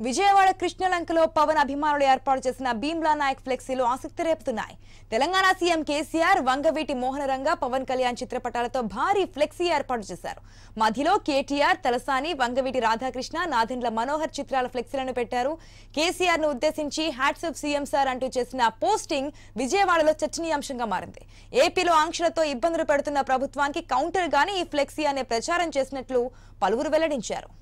విజయవాడ కృష్ణలంకలో పవన్ అభిమానులు ఏర్పాటు చేసిన భీమ్లా నాయక్ ఫ్లెక్సీలు ఆసక్తి రేపుతున్నాయి తెలంగాణ సీఎం కేసీఆర్ వంగవీటి మోహనరంగ పవన్ కళ్యాణ్ చిత్రపటాలతో భారీ ఫ్లెక్సీ ఏర్పాటు చేశారు మధ్యలో కేటీఆర్ తలసాని వంగవీటి రాధాకృష్ణ నాదెండ్ల మనోహర్ చిత్రాల ఫ్లెక్సీలను పెట్టారు కేసీఆర్ ను ఉద్దేశించి హ్యాట్సప్ సీఎం సార్ అంటూ చేసిన పోస్టింగ్ విజయవాడలో చర్చనీయాంశంగా మారింది ఏపీలో ఆంక్షలతో ఇబ్బందులు పెడుతున్న ప్రభుత్వానికి కౌంటర్ గానీ ఈ ఫ్లెక్సీ అనే ప్రచారం చేసినట్లు పలువురు వెల్లడించారు